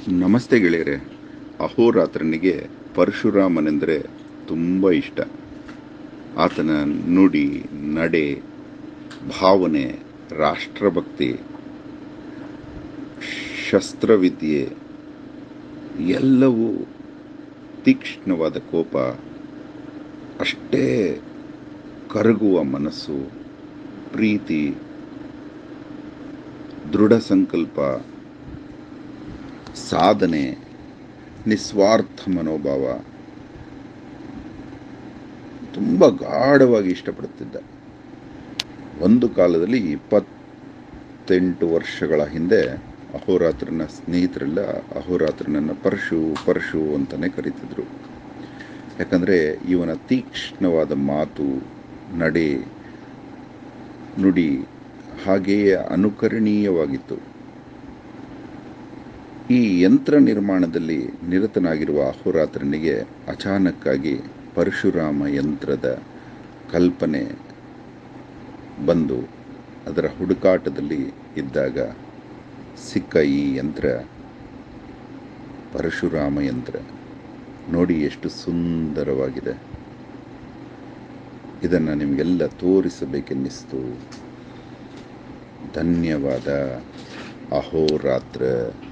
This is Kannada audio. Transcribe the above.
ನಮಸ್ತೆ ಗೆಳೆಯರೆ ಅಹೋರಾತ್ರನಿಗೆ ಪರಶುರಾಮನೆಂದರೆ ತುಂಬ ಇಷ್ಟ ಆತನ ನುಡಿ ನಡೆ ಭಾವನೆ ರಾಷ್ಟ್ರಭಕ್ತಿ ಶಸ್ತ್ರವಿದ್ಯೆ ಎಲ್ಲವೂ ತೀಕ್ಷ್ಣವಾದ ಕೋಪ ಅಷ್ಟೇ ಕರಗುವ ಮನಸ್ಸು ಪ್ರೀತಿ ದೃಢ ಸಂಕಲ್ಪ ಸಾಧನೆ ನಿಸ್ವಾರ್ಥ ಮನೋಭಾವ ತುಂಬ ಗಾಢವಾಗಿ ಇಷ್ಟಪಡುತ್ತಿದ್ದ ಒಂದು ಕಾಲದಲ್ಲಿ ಇಪ್ಪತ್ತೆಂಟು ವರ್ಷಗಳ ಹಿಂದೆ ಅಹೋರಾತ್ರನ ಸ್ನೇಹಿತರೆಲ್ಲ ಅಹೋರಾತ್ರನನ್ನು ಪರಶು ಪರಶು ಅಂತಲೇ ಕರೀತಿದ್ರು ಯಾಕಂದರೆ ಇವನ ತೀಕ್ಷ್ಣವಾದ ಮಾತು ನಡೆ ನುಡಿ ಹಾಗೆಯೇ ಅನುಕರಣೀಯವಾಗಿತ್ತು ಈ ಯಂತ್ರ ನಿರ್ಮಾಣದಲ್ಲಿ ನಿರತನಾಗಿರುವ ಅಹೋರಾತ್ರನಿಗೆ ಅಚಾನಕ್ಕಾಗಿ ಪರಶುರಾಮ ಯಂತ್ರದ ಕಲ್ಪನೆ ಬಂದು ಅದರ ಹುಡುಕಾಟದಲ್ಲಿ ಇದ್ದಾಗ ಸಿಕ್ಕ ಈ ಯಂತ್ರ ಪರಶುರಾಮ ಯಂತ್ರ ನೋಡಿ ಎಷ್ಟು ಸುಂದರವಾಗಿದೆ ಇದನ್ನು ನಿಮಗೆಲ್ಲ ತೋರಿಸಬೇಕೆನ್ನಿಸ್ತು ಧನ್ಯವಾದ ಅಹೋರಾತ್ರ